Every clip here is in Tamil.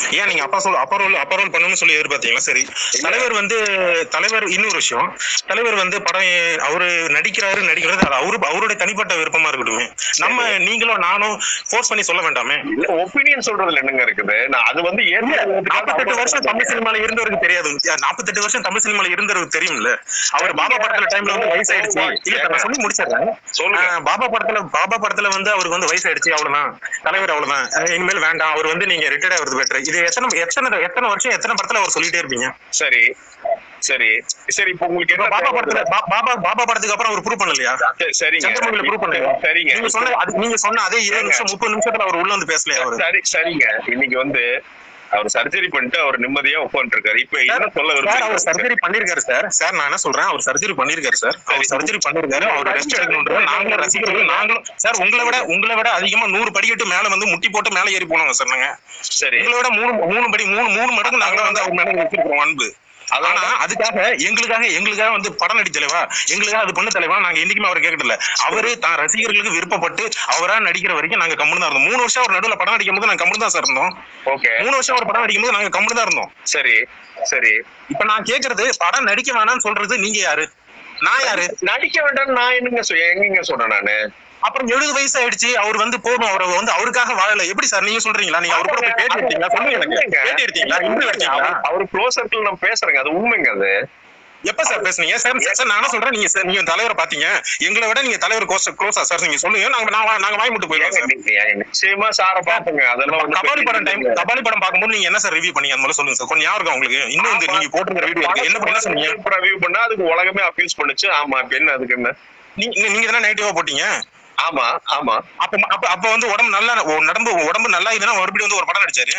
ஏன் நீங்க அப்பா சொல் அப்பரோல் அப்பரோல் பண்ணணும்னு சொல்லி எதிர்பார்த்தீங்களா சரி தலைவர் வந்து தலைவர் இன்னொரு விஷயம் தலைவர் வந்து படம் அவரு நடிக்கிறாரு நடிக்கிறது அது அவரு அவருடைய தனிப்பட்ட விருப்பமா இருக்கட்டுமே நம்ம நீங்களும் நானும் ஃபோர்ஸ் பண்ணி சொல்ல வேண்டாமே இல்ல ஒப்பீனியன் சொல்றதுல என்னங்க இருக்குது நான் அது வந்து நாற்பத்தெட்டு வருஷம் தமிழ் சினிமால இருந்தவருக்கு தெரியாது நாற்பத்தெட்டு வருஷம் தமிழ் சினிமால இருந்தவருக்கு தெரியும்ல அவர் பாபா படத்துல டைம்ல வந்து வயசாயிடுச்சு இல்ல இப்ப நான் சொல்லி முடிச்சிடுறேன் சொல்லுங்க ஆஹ் பாபா படத்துல பாபா படத்துல வந்து அவருக்கு வந்து வயசாயிடுச்சு அவ்வளவுதான் தலைவர் அவ்வளவுதான் அஹ் இனிமேல் வேண்டாம் அவர் வந்து நீங்க ரிட்டையர்ட் ஆகுறது பெட்டர் இது எத்தனை எத்தனை எத்தனை வருஷம் எத்தனை படத்துல அவர் சொல்லிட்டே இருப்பீங்க சரி சரி சரி இப்ப உங்களுக்கு இப்ப என்ன பாபா படத்துல பா- பாபா பாபா படத்துக்கு அப்புறம் அவர் ப்ரூவ் பண்ணலையா சரி, சரிங்க சந்திரமுகில ப்ரூவ் பண்ணுங்க சரிங்க நீங்க சொன்ன அது நீங்க சொன்ன அதே இருபது நிமிஷம் முப்பது நிமிஷத்துல அவர் உள்ள வந்து பேசலையா அவரு சரி சரிங்க இன்னைக்கு வந்து அவர் சர்ஜரி பண்ணிட்டு அவர் நிம்மதியா உட்காந்துருக்காரு இப்ப என்ன சொல்ல சார் அவர் விரும்புறீங்க சர்ஜரி பண்ணிருக்காரு சார் சார் நான் என்ன சொல்றேன் அவர் சர்ஜரி பண்ணிருக்காரு சார் அவர் சர்ஜரி பண்ணிருக்காரு அவர் ரெஸ்ட் எடுக்கணும்ன்றது நாங்களும் ரசிகர்கள் நாங்களும் சார் உங்களை விட உங்களை விட அதிகமா நூறு படிக்கட்டு மேல வந்து முட்டி போட்டு மேல ஏறி போனோங்க சார் நாங்க சரி உங்களை விட மூணு மூணு படி மூணு மூணு மடங்கு நாங்களும் வந்து அவர் மேல வச்சிருக்கோம் அன்பு ஆனா அதுக்காக எங்களுக்காக எங்களுக்காக வந்து படம் நடி தலைவா எங்களுக்காக அது பண்ண தலைவா நாங்க என்னைக்குமே அவர் கேட்கல அவரு தான் ரசிகர்களுக்கு விருப்பப்பட்டு அவரா நடிக்கிற வரைக்கும் நாங்க கம்முன்னு தான் இருந்தோம் மூணு வருஷம் அவர் நடுவுல படம் நடிக்கும் போது நாங்க கம்முன்னு தான் சார் இருந்தோம் ஓகே மூணு வருஷம் அவர் படம் நடிக்கும் போது நாங்க கம்முன்னு தான் இருந்தோம் சரி சரி இப்ப நான் கேக்குறது படம் நடிக்க வேணாம்னு சொல்றது நீங்க யாரு நான் யாரு நடிக்க வேண்டாம் நான் என்னங்க சொ- எங்கங்க சொன்னேன் நானு அப்புறம் எழுபது வயசு ஆயிடுச்சு அவர் வந்து போதும் அவர் வந்து அவருக்காக வாழல எப்படி சார் நீங்க சொல்றீங்களா நீங்க அவர் கூட போய் பேட்டி எடுத்தீங்களா சொல்லுங்க எனக்கு பேட்டி எடுத்தீங்களா இன்டர்வியூ எடுத்தீங்களா அவர் க்ளோஸ் சர்க்கிள் நம்ம பேசுறேங்க அது உண்மைங்க அது எப்ப சார் பேசுனீங்க சார் சார் நான் என்ன சொல்றேன் நீங்க சார் நீங்க தலைவரை பாத்தீங்க எங்களை விட நீங்க தலைவர் க்ளோஸ் க்ளோஸா சார் நீங்க சொல்லுங்க நாங்க நான் வா- நாங்க வாய் மட்டும் போயிடுவோம் சார் நிச்சயமா சார பாப்போங்க அதெல்லாம் ஒண்ணும் கபாலி படம் டைம் பெரிய கபாலி படம் பார்க்கும்போது நீங்க என்ன சார் ரிவ்யூ பண்ணீங்க அந்த மாதிரி சொல்லுங்க சார் கொஞ்சம் ஞாபகம் இருக்கா உங்களுக்கு இன்னும் வந்து நீங்க போட்டுருக்க வீடியோ இருக்கு என்ன என்ன சொன்னீங்க இப்ப review பண்ணா அதுக்கு உலகமே அபியூஸ் பண்ணுச்சு ஆமா இப்ப என்ன அதுக்கு என்ன நீங்க நீங்க தானே நெகட்டிவா போட்டீங்க ஆமா ஆமா அப்ப அப்ப அப்ப வந்து உடம்பு நல்லா உடம்பு உடம்பு நல்லா இதுனா மறுபடியும் வந்து ஒரு படம் நடிச்சாரு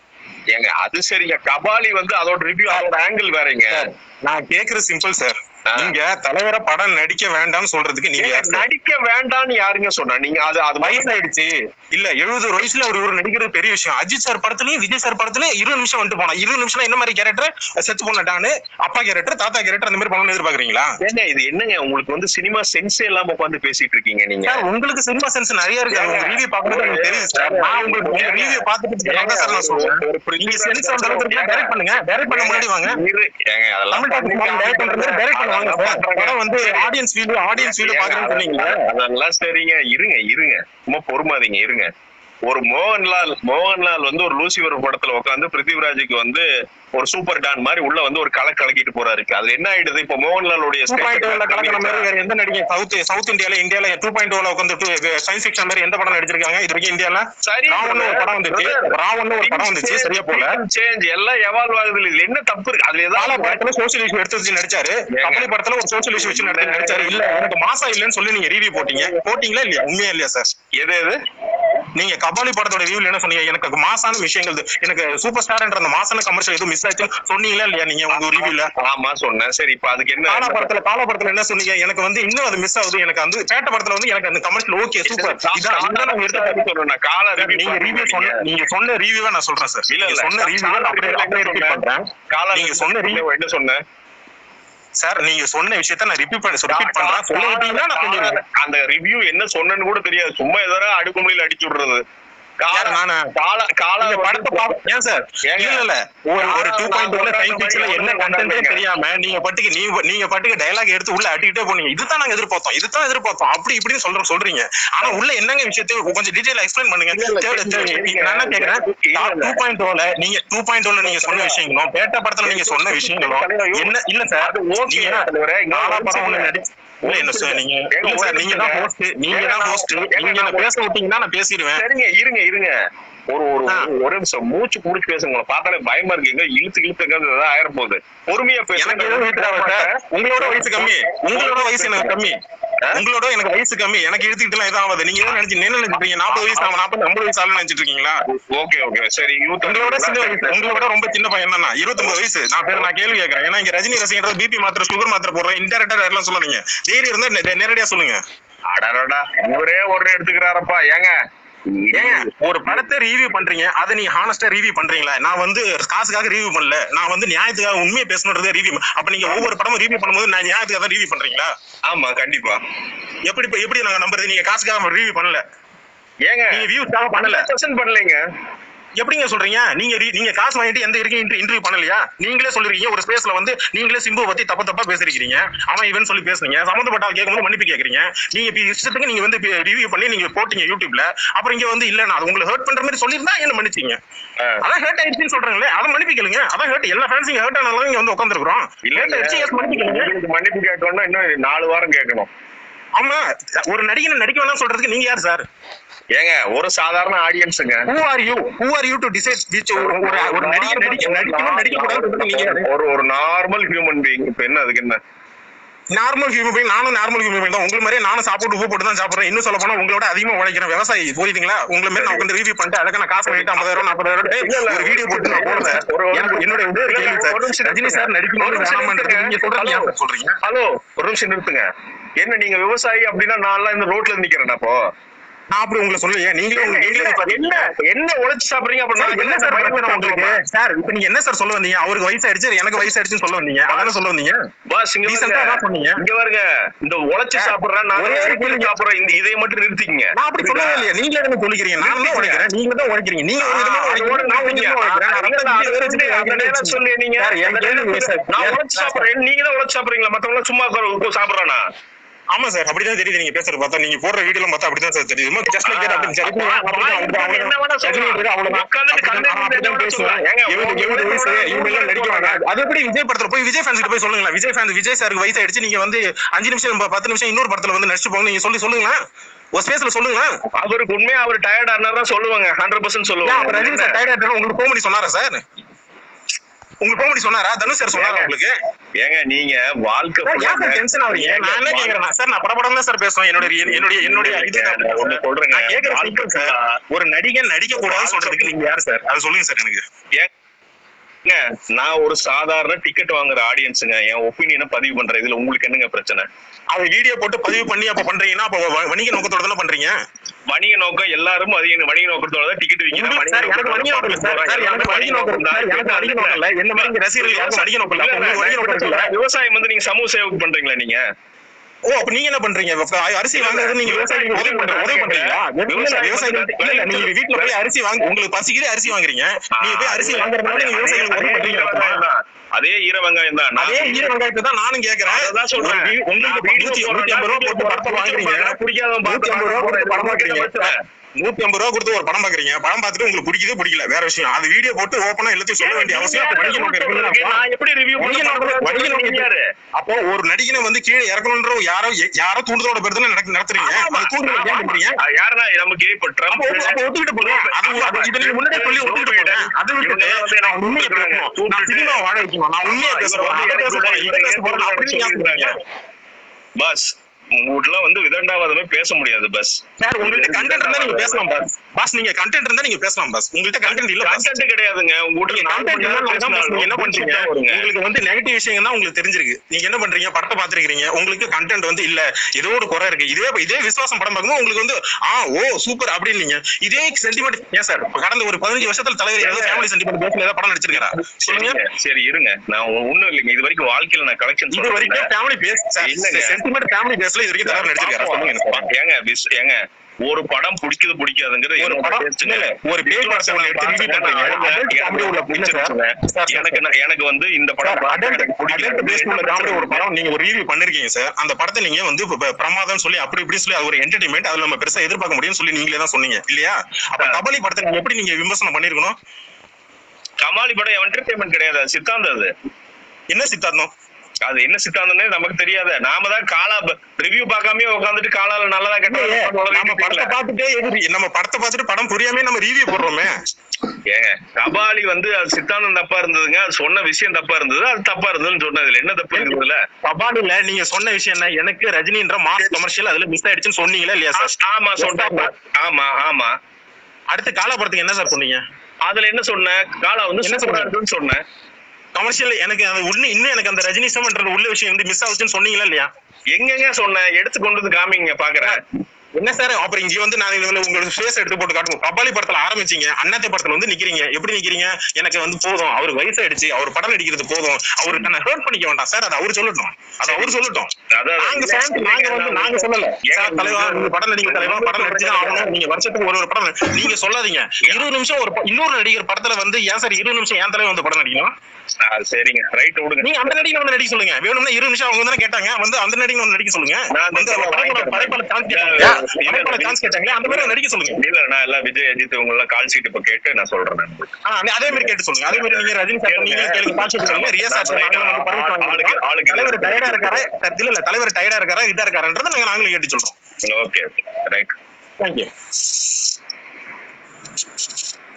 ஏங்க அது சரிங்க கபாலி வந்து அதோட ரிவ்யூ அதோட ஆங்கிள் வேறங்க நான் கேக்குறது சிம்பிள் சார் ஆ. நீங்க தலைவரை படம் நடிக்க வேண்டாம்னு சொல்றதுக்கு நீங்க ஏங்க, யார் சார்? நடிக்க வேண்டாம்னு யாருங்க சொன்னா நீங்க அது அது வயசாயிடுச்சு இல்ல எழுபது வயசுல அவர் இவர் நடிக்கிறது பெரிய விஷயம் அஜித் சார் படத்துலயும் விஜய் சார் படத்துலயும் இருபது நிமிஷம் வந்துட்டு போனா இருபது நிமிஷம் என்ன மாதிரி கேரக்டர் செத்து போனட்டான்னு அப்பா கேரக்டர் தாத்தா கேரக்டர் அந்த மாதிரி பண்ணணும்னு எதிர்பார்க்கறீங்களா ஏங்க இது என்னங்க உங்களுக்கு வந்து சினிமா சென்ஸே இல்லாம உட்காந்து பேசிட்டு இருக்கீங்க நீங்க சார் உங்களுக்கு சினிமா சென்ஸ் நிறைய இருக்கு உங்க ரிவ்யூ பார்க்கும்போது எனக்கு தெரியுது சார் நான் உங்களுக்கு உங்க ரிவ்யூ பார்த்துட்டு தான் சார் நான் சொல்றேன் நீங்க சென்ஸ் அந்த அளவுக்கு டைரக்ட் பண்ணுங்க டைரக்ட் பண்ண முன்னாடி வாங்க இரு, ஏங்க அதெல்லாம் தமிழ் டாக்டர் டைரக்ட் பண்றது டைரக்ட் பண்ணுவாங்க சார் படம் வந்து ஆடியன்ஸ் வீடியோ ஆடியன்ஸ் வீடியோ பாக்குறேன்னு சொன்னீங்களா அதெல்லாம் சரிங்க இருங்க இருங்க சும்மா பொறுமாதீங்க இருங்க ஒரு மோகன்லால் மோகன்லால் வந்து ஒரு லூசிபர் படத்துல உட்காந்து பிருத்திவிராஜுக்கு வந்து ஒரு சூப்பர் டான் மாதிரி உள்ள வந்து ஒரு கலை கலக்கிட்டு போறாரு அதுல என்ன ஆயிடுது இப்ப மோகன்லாலுடைய டூ பாயிண்ட் ஓல கலக்கிற மாதிரி state- வேற எந்த நடிகை சவுத் சவுத் இந்தியால இந்தியால டூ பாயிண்ட் ஓல உட்காந்து சயின்ஸ் ஃபிக்ஷன் மாதிரி எந்த படம் நடிச்சிருக்காங்க இது வரைக்கும் இந்தியால சரி ராவன் ஒரு படம் வந்துச்சு ராவன் ஒரு படம் வந்துச்சு சரியா போல சேஞ்ச் எல்லாம் எவால்வ் ஆகுது இதுல என்ன தப்பு இருக்கு அதுல காலா ஏதாவது படத்துல சோசியல் இஷ்யூ எடுத்து வச்சு நடிச்சாரு கபலி படத்துல ஒரு சோசியல் இஷ்யூ வச்சு நடத்தி நடிச்சாரு இல்ல எனக்கு மாசா இல்லன்னு சொல்லி நீங்க ரிவ்யூ போட்டீங்க போட்டீங்களா இல்லையா உண்மையா இல்லையா சார் எது எது நீங்க கபாலி படத்தோட ரிவ்யூல என்ன சொன்னீங்க எனக்கு மாசான விஷயங்கள் இது- எனக்கு சூப்பர் ஸ்டார்ன்ற அந்த மாசான கமர்ஷியல் எதுவும் மிஸ் ஆச்சு சொன்னீங்களா இல்லையா நீங்க உங்க ரிவ்யூல ஆமா சொன்னேன் சரி இப்ப அதுக்கு காலா என்ன படத்துல காலா படத்துல என்ன சொன்னீங்க எனக்கு வந்து இன்னும் அது மிஸ் ஆகுது எனக்கு வந்து பேட்ட படத்துல வந்து எனக்கு அந்த கமர்ஷியல் ஓகே சூப்பர் இதான் இதான் நான் எடுத்து சொன்னேன் கால நீங்க ரிவ்யூ சொன்ன நீங்க சொன்ன ரிவ்யூவை நான் சொல்றேன் சார் இல்ல நீங்க இல்ல சொன்ன ரிவ்யூ அப்படியே அப்படியே ரிப்பீட் பண்றேன் கால நீங்க சொன்ன review- என்ன சொன்னேன் சார் நீங்க சொன்ன விஷயத்த நான் ரிப்பீட் பண்ணி ரிப்பீட் பண்றேன் சொல்ல விட்டீங்கன்னா நான் சொல்லிடுவேன் அந்த ரிவ்யூ என்ன சொன்னேன்னு கூட தெரியாது சும்மா எதாவது அடுக்குமுறையில அடிச்சு விடுறது கால யார் நானா? கால கால இந்த படத்தை பா- ஏன் சார் ஏங்க? இல்ல இல்ல ஒரு ஒரு டூ பாயிண்ட் ஒன் நான் சயின்ஸ் ஃபிக்ஷன்ல என்ன நான் கண்டென்ட்டே நான் தெரியாம நீங்க பட்டுக்கு நீங்க நீங்க பட்டுக்கு டயலாக் எடுத்து உள்ள அட்டிக்கிட்டே போனீங்க இதுதான் நாங்க எதிர்பார்த்தோம் இதுதான் எதிர்பார்த்தோம் அப்படி இப்படின்னு சொல்றோம் சொல்றீங்க ஆனா உள்ள என்னங்க விஷயத்தை கொஞ்சம் டீடைல் எக்ஸ்பிளைன் பண்ணுங்க இல்ல, இல்ல, தேவை- தேவை. இல்ல, நான் என்ன கேக்குறேன் இல்ல, இல்ல. டூ பாயிண்ட் ஓல நீங்க டூ பாயிண்ட் ஓல நீங்க சொன்ன விஷயங்களும் பேட்ட படத்துல நீங்க சொன்ன விஷயங்களும் என்ன இல்ல சார் அது okay, நீங்க தலைவரே. இங்க நாலா ஒரு படம் ஒண்ணு நிமிஷம் நடிச்சு இல்ல என்ன சார் நீங்க ஏங்க, இல்ல சார் ஒரு நீங்க தான் நிமிஷம். ஹோஸ்ட் நீங்க ஏங்க, தான் நான் ஹோஸ்ட் ஏங்க, நீங்க என்ன நான் பேச விட்டீங்கன்னா நான் பேசிடுவேன் சரிங்க இருங்க இருங்க ஒரு ஒரு ஆ. ஒரு நிமிஷம் மூச்சு புடிச்சு பேசுங்க உங்களை பார்த்தாலே பயமா இருக்கீங்க இழுத்து இழுத்து ஏதாவது ஆயிரம் போகுது பொறுமையா எனக்கு எதுவும் வீட்டுல சார் உங்களோட வயசு கம்மி உங்களோட வயசு எனக்கு கம்மி உங்களோட எனக்கு வயசு கம்மி எனக்கு இழுத்துக்கிட்டுலாம் எதுவும் ஆகாது நீங்க எதுவும் நினைச்சு என்ன நினைச்சிருக்கீங்க நாற்பது வயசு ஆகும் நாற்பது ஐம்பது வயசு ஆளு நினைச்சிட்டு இருக்கீங்களா ஓகே ஓகே சரி யூத் உங்களோட சின்ன வயசு உங்களோட ரொம்ப சின்ன பையன் தான் இருபத்தொன்பது வயசு நான் பேர் நான் கேள்வி கேட்கறேன் ஏன்னா இங்க ரஜினி ரசிகர் பிபி மாத்திரை சுகர் மாத்திரை போடுறேன் இன்டெரக்டா எல்லாம் சொல்லாதீங்க தைரியம் இருந்தா நே- நேரடியா சொல்லுங்க அடடா ஒரே ஒரு எடுத்துக்கிறாரப்பா ஏங்க ஏங்க ஒரு படத்தை ரிவ்யூ பண்றீங்க அதை நீங்க ஹானஸ்டா ரிவ்யூ பண்றீங்களா நான் வந்து காசுக்காக ரிவ்யூ பண்ணல நான் வந்து நியாயத்துக்காக உண்மையை பேசணுன்றதை ரிவ்யூ அப்ப நீங்க ஒவ்வொரு படமும் ரிவ்யூ பண்ணும்போது நான் நியாயத்துக்காக தான் ரிவ்யூ பண்றீங்களா ஆமா கண்டிப்பா எப்படி இப்ப எப்படி நாங்க நம்புறது நீங்க காசுக்காக ரிவ்யூ பண்ணல ஏங்க நீங்க வியூஸ்க்காக பண்ணல பர்சன்ட் பண்ணலைங்க எப்படிங்க சொல்றீங்க நீங்க re- நீங்க காசு வாங்கிட்டு எந்த வரைக்கும் இன்டர்வியூ பண்ணலையா நீங்களே சொல்லிருக்கீங்க ஒரு ஸ்பேஸ்ல வந்து நீங்களே சிம்பு பத்தி தப்பு தப்பா பேசிருக்கீங்க அவன் இவன் சொல்லி பேசுறீங்க சம்மந்தப்பட்ட ஆள் கேட்கும்போது மன்னிப்பு கேக்குறீங்க நீங்க இப்ப இஷ்டத்துக்கு நீங்க வந்து ரிவ்யூ பண்ணி நீங்க போட்டீங்க யூடியூப்ல அப்புறம் இங்க வந்து இல்ல நான் அது உங்களை ஹர்ட் பண்ற மாதிரி சொல்லியிருந்தா என்ன மன்னிச்சீங்க ஆ. அதான் ஹர்ட் ஆயிடுச்சுன்னு சொல்றாங்களே அதை மன்னிப்பு கேளுங்க அதான் ஹர்ட் எல்லா ஃபேன்ஸிங் ஹர்ட் ஆனாலும் இங்க வந்து உட்காந்துருக்கோம் இல்ல ஹர்ட் ஆயிடுச்சு yes, மன்னிப்பு கேளுங்க உங்களுக்கு மன்னிப்பு கேட்கணும்னா இன்னும் நாலு வாரம் கேட்கணும் ஆமா ஒரு நடிகனை நடிக்க வேணாம் சொல்றதுக்கு நீங்க யார் சார் ஏங்க ஒரு சாதாரண ஆடியன்ஸுங்க who are you who are you to decide which ஒரு ஒரு- ஒரு நடிகை நடிக்க நடிக்கணும் நடிக்க கூடாது நீங்க யாரு ஒரு ஒரு நார்மல் ஹியூமன் பீயிங் இப்ப என்ன அதுக்கு என்ன நார்மல் ஹியூமன் பீங் நானும் நார்மல் ஹியூமன் பீங் தான் உங்க மாதிரியே நானும் சாப்பிட்டு உப்பு போட்டு தான் சாப்பிடுறேன் இன்னும் சொல்ல போனா உங்களோட அதிகமா உழைக்கிறேன் விவசாயி புரியுதுங்களா உங்களை மாதிரி நான் உட்காந்து ரிவ்யூ பண்ணிட்டு அதுக்கு நான் காசு வாங்கிட்டு ஐம்பதாயிரம் நாற்பதாயிரம் ஒரு வீடியோ போட்டு நான் போடுறேன் ஒரு- எனக்கு என்னோட ஒரே ஒரு கேள்வி சார் ஒரு நிமிஷம் ரஜினி சார் நடிக்கணும் ஒரு நிமிஷம் வேணாமான்றது நீங்க சொல்றீங்க ஹலோ. ஏன் சொல்றீங்க ஹலோ ஒரு நிமிஷம் நிறுத்துங்க என்ன நீங்க விவசாயி அப்படின்னா நான் இந்த ரோட்ல நிக்கிறேன் அப்போ நான் அப்படி உங்களை சொல்லலையே நீங்களே உங்க- நீங்களே என்ன இப்ப- என்ன என்ன உழைச்சு சாப்பிடுறீங்க அப்படின்னா சார், என்ன சார் பிரச்சனை உங்களுக்கு சார் இப்ப நீங்க என்ன சார் சொல்ல வந்தீங்க அவருக்கு வயசாயிடுச்சு எனக்கு வயசாயிடுச்சுன்னு சொல்ல வந்தீங்க அதானே சொல்ல வந்தீங்க பாஸ் இங்க Decent ஆ பாருங்க. தான் சொன்னீங்க. இங்க பாருங்க இந்த உழைச்சு சாப்பிடுறேன் நான் ஒரே ஒரு உழைச்சு கேள்வி. சாப்பிடுறேன் இந்த இதை மட்டும் நிறுத்திக்கங்க நான் அப்படி சொல்லவே இல்லையா நீங்களே தானே சொல்லிக்கிறீங்க நான் தான் உழைக்கிறேன் நீங்க தான் உழைக்கிறீங்க நீங்க ஒரு விதமா உழைக்கிறீங்க நான் ஒரு விதமா உழைக்கிறேன் நான் ரத்தம் நான் நீங்க வேற வச்சுட்டு அந்த நேரம் உழைக்கிறேன். சொல்லி நீங்க சார், என் கேள்வி சார். நான் உழைச்சு சாப்பிடுறேன் நீங்க தான் உழைச்சு சாப்பிடுறீங்களா மத்தவங்க எல்லாம் சும்மா உட்கார்ந்து சாப்பிடுறானா ஆமா சார் அப்படிதான் தெரியுது நீங்க பேசுறது பார்த்தா நீங்க போடுற வீடியோல பார்த்தா அப்படிதான் சார் தெரியுது ஜஸ்ட் லைக் அப்படி சரி அப்ப வாய் என்ன வேணா சொல்லலாம். உட்கார்ந்துட்டு கண்டென்ட் என்ன வேணா சொல்லலாம். ஏங்க, அது எப்படி விஜய் படத்துல போய் விஜய் ஃபேன்ஸ் போய் சொல்லுங்களேன் விஜய் ஃபேன்ஸ் விஜய் சாருக்கு வயசாயிடுச்சு நீங்க வந்து அஞ்சு நிமிஷம் ப- பத்து நிமிஷம் இன்னொரு படத்துல வந்து நடிச்சு போங்க நீங்க சொல்லி சொல்லுங்களேன் ஒரு ஸ்பேஸ்ல சொல்லுங்களேன் அவருக்கு உண்மையா அவர் டயர்ட் ஆனார் தான் சொல்லுவாங்க ஹண்ட்ரட் பர்சன்ட் ஏன் அப்ப ரஜினி சார் சொல்லுவாங்க டயர்ட் ஆயிட்டாரு உங்களுக்கு ஃபோன் பண்ணி சொன்னாரா சார் உங்களுக்கு ஃபோன் பண்ணி சொன்னாரா தனுஷ் சார் சொன்னாரா உங்களுக்கு ஏங்க நீங்க வாழ்க்கை சார், ஏன் சார் டென்ஷன் ஆவறீங்க நான் என்ன கேக்குறேன் சார் நான் படபடம் தான் சார் பேசுவேன் என்னுடைய என்னுடைய என்னுடைய இது நான் ஒண்ணு சொல்றேங்க. நான் கேக்குற வாழ்க்கை simple சார் ஒரு நடிகன் நடிக்க கூடாதுன்னு சொல்றதுக்கு நீங்க யார் சார் அது சொல்லுங்க சார் எனக்கு ஏங்க, நான் ஒரு சாதாரண டிக்கெட் வாங்குற ஆடியன்ஸுங்க என் ஒப்பீனியனை பதிவு பண்றேன் இதுல உங்களுக்கு என்னங்க பிரச்சனை அது வீடியோ போட்டு பதிவு பண்ணி அப்ப பண்றீங்கன்னா அப்ப வ- வணிக நோக்கத்தோட தானே பண்றீங்க வணிக நோக்கம் எல்லாரும் அதிக வணிக நோக்கத்தோட தான் டிக்கெட் உங்களுக்கு சார் எனக்கு வணிக நோக்கம் இல்ல சார் சார் எனக்கு வணிக நோக்கம் இல்ல சார் எனக்கு வணிக நோக்கம் இல்ல என்ன மாதிரி இங்க ரசிகர்கள் யாருக்கும் வணிக நோக்கம் இல்ல அப்ப உங்களுக்கு வணிக நோக்கம் இருக்குல்ல விவசாயம் வந்து நீங்க சமூக சேவை பண்றீங்களா நீங்க ஓ அப்ப நீங்க என்ன பண்றீங்க இப்ப அரிசி வாங்குறது நீங்க விவசாயிகளுக்கு உதவி பண்ற உதவி பண்றீங்களா விவசாயிகள் இல்ல இல்ல நீங்க வீட்டுல போய் அரிசி வாங்க உங்களுக்கு பசிக்குது அரிசி வாங்குறீங்க நீங்க போய் அரிசி வாங்குறதுனால நீங்க விவசாயிகளுக்கு உதவி பண்றீங்க அர்த்தமா? அதே ஈர வெங்காயம் தான் அதே ஈர வெங்காயத்தை தான் நானும் கேக்குறேன் அதான் சொல்றேன். ஒரு வீ- உங்களுக்கு நூத்தி நூத்தி ஐம்பது ரூபா போட்டு படத்தை வாங்குறீங்க பிடிக்காதவன் நூத்தி ஐம்பது ரூபா கொடுத்து படம் பாக்குறீங்க பார்த்து நூத்தி ஐம்பது ரூபா கொடுத்து ஒரு படம் பாக்குறீங்க படம் பார்த்துட்டு உங்களுக்கு பிடிக்குது பிடிக்கல வேற விஷயம் அது வீடியோ போட்டு ஓப்பனா எல்லாத்தையும் சொல்ல வேண்டிய அவசியம் அப்ப வணிக நோக்கம் இருக்குன்னு அர்த்தம். நான் எப்படி ரிவ்யூ வணிக நோக்கம் வணிக நோக்கம் யாரு அப்போ ஒரு நடிகனை வந்து கீழே இறக்கணும்ன்ற யாரோ யாரோ தூண்டுதோட பேர் தானே நடக்க- நடத்துறீங்க அது தூண்டுதல் ஏன் பண்றீங்க ஆ, யாருன்னா நமக்கு இப்ப ட்ரம்ப் அப்போ ஒத்து- அப்போ ஒத்துக்கிட்டு போங்க. அது அது இதை நீங்க முன்னாடியே சொல்லி ஒத்துக்கிட்டு போங்க. அதை விட்டுட்டு நான் உண்மையை பேசணும். நான் சினிமா வாழ வைக்கணும். நான் உண்மையை பேச போறேன். அதை பேச போறேன். இதை பேச போறேன். அப்படின்னு ஏன் சொல்றீங்க? பஸ் உங்ககிட்ட வந்து விதண்டாவாதமே பேச முடியாது பஸ் சார், உங்கள்ட்ட content இருந்தா நீங்க பேசலாம் பாஸ். பாஸ், நீங்க content இருந்தா நீங்க பேசலாம் பாஸ். உங்கள்ட்ட content இல்ல பாஸ். கண்டென்ட் கிடையாதுங்க உங்ககிட்ட நீங்க நாலு content மணி இல்ல, நேரம் நான் தான் பாஸ், நீங்க என்ன பண்றீங்க? பேசினாலும் வருங்க. உங்களுக்கு வந்து negative விஷயங்கள் தான் உங்களுக்கு தெரிஞ்சிருக்கு. நீங்க என்ன பண்றீங்க? படத்தை பார்த்திருக்கிறீங்க. உங்களுக்கு content வந்து இல்ல. ஏதோ ஒரு குறை இருக்கு. இதே இதே விசுவாசம் படம் பார்க்கும்போது உங்களுக்கு வந்து ஆ ஓ சூப்பர் அப்படின்னீங்க இதே சென்டிமெண்ட் ஏன் சார் இப்ப கடந்த ஒரு பதினஞ்சு வருஷத்துல தலைவர் ஏதாவது ஃபேமிலி சென்டிமெண்ட் பேஸ்ல ஏதாவது படம் நடிச்சிருக்காரா சொல்லுங்க சரிங்க, சரி இருங்க நான் ஒண்ணும் இல்லைங்க இது வரைக்கும் வாழ்க்கையில நான் கலெக்ஷன் இது வரைக்கும் ஃபேமிலி பேஸ் இல்லங்க. சென்டிமெண்ட் ஃபேமிலி பேஸ்ல இது வரைக்கும் தலைவர் நடிச்சிருக்காரா சொல்லுங்க எனக்கு பாப்போம். ஏங்க விஸ்- ஏங்க ஒரு படம் பிடிக்குது பிடிக்காதுங்கிறது ஒரு என்னோட படம் taste ங்க. இல்ல, ஒரு பேய் படத்தை ஒண்ணு எடுத்து review பண்றீங்க. adult comedy உள்ள இல்ல சார். சார், சார், எனக்கு நான்- எனக்கு வந்து இந்த சார், படம் adult- எனக்கு பிடிக்கல. adult based உள்ள comedy ஒரு படம் நீங்க ஒரு review பண்ணிருக்கீங்க சார். அந்த படத்தை நீங்க வந்து இப்ப ப- பிரமாதம் சொல்லி அப்படி இப்படி சொல்லி அது ஒரு entertainment, அதுல நம்ம பெருசா எதிர்பார்க்க முடியும்னு சொல்லி நீங்களே தான் சொன்னீங்க இல்லையா அப்ப கபாலி படத்தை நீங்க எப்படி நீங்க விமர்சனம் பண்ணிருக்கணும் கமாலி படம் என்டர்டைன்மெண்ட் கிடையாது அது சித்தாந்தம் அது என்ன சித்தாந்தம் அது என்ன சித்தாந்தம்னே நமக்கு தெரியாத நாம தான் காலா ரிவ்யூ பார்க்காமயே உட்காந்துட்டு காலால நல்லதா இல்லையே, நம்ம படத்தை கெட்ட பார்த்துட்டே எதிர் நம்ம படத்தை பார்த்துட்டு படம் புரியாம நம்ம ரிவ்யூ போடுறோமே ஏங்க கபாலி வந்து அது சித்தாந்தம் தப்பா இருந்ததுங்க அது சொன்ன விஷயம் தப்பா இருந்தது அது தப்பா இருந்ததுன்னு சொன்னதுல என்ன தப்பு இருக்குதுல்ல கபாலில நீங்க சொன்ன விஷயம் என்ன எனக்கு ரஜினின்ற மாஸ் கமர்ஷியல் அதுல மிஸ் ஆயிடுச்சுன்னு சொன்னீங்களா இல்லையா சார் ஆமா சொல்றேன் ஆமா ஆமா அடுத்து காலா படத்துக்கு என்ன சார் சொன்னீங்க அதுல என்ன சொன்ன காலா வந்து என்ன சூப்பரா சொன்ன? இருக்குன்னு சொன்னேன் கமர்ஷியல் எனக்கு அது உள்ள இன்னும் எனக்கு அந்த ரஜினிசம்ன்ற உள்ள விஷயம் வந்து மிஸ் ஆகுச்சுன்னு சொன்னீங்களா இல்லையா எங்கெங்க சொன்னேன் எடுத்து கொண்டு வந்து காமிங்க பாக்குறேன் என்ன சார் அப்புறம் இங்க வந்து நான் இதுல உங்களோட ஃபேஸ் எடுத்து போட்டு காட்டுவோம் கபாலி படத்துல ஆரம்பிச்சீங்க அண்ணாத்தை படத்துல வந்து நிக்கிறீங்க எப்படி நிக்கிறீங்க எனக்கு வந்து போதும் அவருக்கு வயசாயிடுச்சு அவர் படம் நடிக்கிறது போதும் அவரு தன்னை ஹர்ட் பண்ணிக்க வேண்டாம் சார் அதை அவர் சொல்லட்டும் அதை அவர் சொல்லட்டும் அதான் நாங்க fans, நாங்க வந்து நாங்க சொல்லல சார் தலைவா நீங்க படம் நடிக்க தலைவா படம் நடிச்சுதான் ஆகணும் நீங்க வருஷத்துக்கு ஒரு ஒரு படம் நடி- நீங்க சொல்லாதீங்க இருபது நிமிஷம் ஒரு ப- இன்னொரு நடிகர் படத்துல வந்து ஏன் சார் இருபது நிமிஷம் ஏன் தலைவா வந்து படம் நடிக்கணும் ஆ, சரிங்க ரைட் விடுங்க நீங்க அந்த நடிகை வந்து நடிக்க சொல்லுங்க வேணும்னா இருபது நிமிஷம் அவங்க தானே கேட்டாங்க வந்து அந்த நடிகை வந்து நடிக்க சொல்லுங்க நான் வந்து வந்து படைப்பாளர் படைப்பாளர் சான்ஸ் கேட்டாங்க இல்ல, படைப்பாளர் சான்ஸ் கேட்டாங்களே அந்த மாதிரி நடிக்க சொல்லுங்க இல்ல நான் எல்லாம் விஜய் அஜித் இவங்க எல்லாம் கால் சீட் இப்ப கேட்டு நான் சொல்றேன் நான் உங்களுக்கு. ஆ, நீ அதே மாதிரி கேட்டு சொல்லுங்க அதே மாதிரி நீங்க ரஜினி சார் நீங்க கேளுங்க பாத்து சொல்லுங்க ரியா சார் நாங்க வந்து பர்மிட் வாங்கிருக்கோம் ஆளுக்கு- தலைவர் டயர்டா இருக்காரா இல்ல இல்ல தலைவர் டயர்டா இருக்காரா இதா இருக்காருன்றதை நாங்க நாங்களும் கேட்டு சொல்றோம் ஓகே ஓகே ரைட் தேங்க்யூ